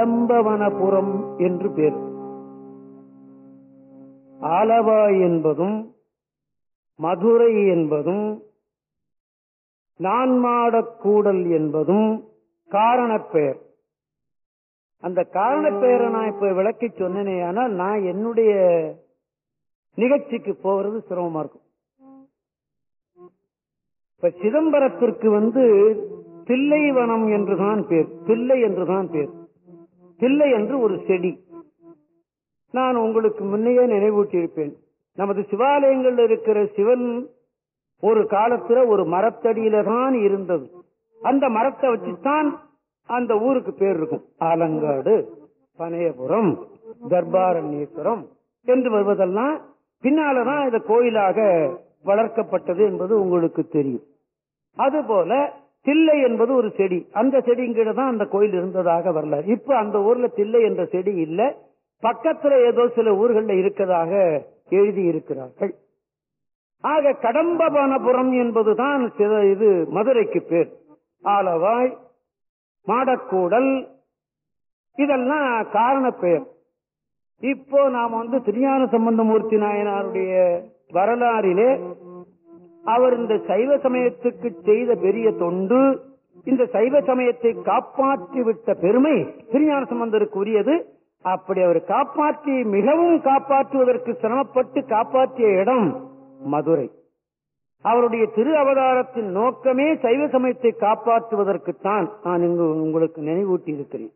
கடம்பவனபுரம் என்று பேர் ஆலவாய் என்பதும் மதுரை என்பதும் நான்மாடக்கூடல் என்பதும் காரணப்பெயர் அந்த காரணப்பெயரை நான் இப்ப விளக்கி சொன்னேனே ஆனால் நான் என்னுடைய நிகழ்ச்சிக்கு போகிறது சிரமமா இருக்கும் இப்ப சிதம்பரத்திற்கு வந்து தில்லைவனம் என்றுதான் பேர் தில்லை என்றுதான் பேர் தில்லை என்று ஒரு செடி நான் உங்களுக்கு முன்னையே நினைவூட்டியிருப்பேன் நமது சிவாலயங்கள்ல இருக்கிற சிவன் ஒரு காலத்துல ஒரு மரத்தடியில தான் இருந்தது அந்த மரத்தை வச்சுதான் அந்த ஊருக்கு பேர் இருக்கும் ஆலங்காடு பனையபுரம் தர்பாரண்யேஸ்வரம் என்று வருவதெல்லாம் பின்னாலதான் இந்த கோயிலாக வளர்க்கப்பட்டது என்பது உங்களுக்கு தெரியும் அதுபோல தில்லை என்பது ஒரு செடி அந்த செடிங்கிட்ட தான் அந்த கோயில் இருந்ததாக வரல இப்ப அந்த ஊர்ல தில்லை என்ற செடி இல்ல பக்கத்துல ஏதோ சில ஊர்கள்ல இருக்கதாக எழுதி இருக்கிறார்கள் ஆக கடம்பவனபுரம் என்பதுதான் சில- இது மதுரைக்கு பேர் ஆலவாய் மாடக்கூடல் இதெல்லாம் காரண பெயர் இப்போ நாம் வந்து திருஞான சம்பந்தமூர்த்தி நாயனாருடைய வரலாறிலே அவர் இந்த சைவ சமயத்துக்கு செய்த பெரிய தொண்டு இந்த சைவ சமயத்தை காப்பாற்றி விட்ட பெருமை திருஞான சம்பந்தருக்கு உரியது அப்படி அவர் காப்பாற்றி மிகவும் காப்பாற்றுவதற்கு சிரமப்பட்டு காப்பாற்றிய இடம் மதுரை அவருடைய திரு அவதாரத்தின் நோக்கமே சைவ சமயத்தை காப்பாற்றுவதற்குத்தான் நான் இங்கு உங்களுக்கு நினைவூட்டி இருக்கிறேன்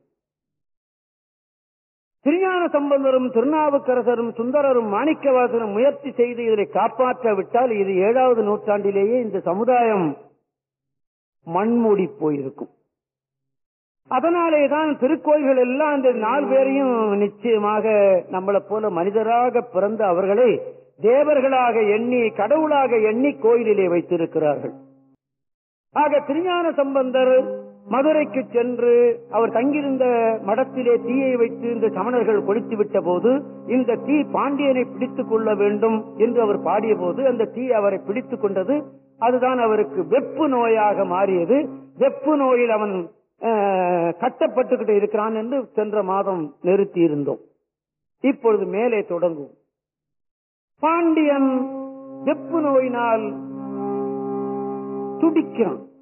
திருஞான சம்பந்தரும் திருநாவுக்கரசரும் சுந்தரரும் மாணிக்கவாசரும் முயற்சி செய்து இதனை காப்பாற்ற விட்டால் இது ஏழாவது நூற்றாண்டிலேயே இந்த சமுதாயம் மண்மூடி போயிருக்கும் அதனாலே தான் திருக்கோயில்கள் எல்லாம் அந்த நாலு பேரையும் நிச்சயமாக நம்மளை போல மனிதராக பிறந்த அவர்களை தேவர்களாக எண்ணி கடவுளாக எண்ணி கோயிலிலே வைத்திருக்கிறார்கள் ஆக திருஞான சம்பந்தர் மதுரைக்கு சென்று அவர் தங்கியிருந்த மடத்திலே தீயை வைத்து இந்த சமணர்கள் கொளுத்தி விட்ட போது இந்த தீ பாண்டியனை பிடித்துக் கொள்ள வேண்டும் என்று அவர் பாடிய போது அந்த தீ அவரை பிடித்துக் கொண்டது அதுதான் அவருக்கு வெப்பு நோயாக மாறியது வெப்பு நோயில் அவன் அஹ், கட்டப்பட்டுக்கிட்டு இருக்கிறான் என்று சென்ற மாதம் நிறுத்தி இருந்தோம் இப்பொழுது மேலே தொடங்கும் பாண்டியன் வெப்பு நோயினால் துடிக்கிறான்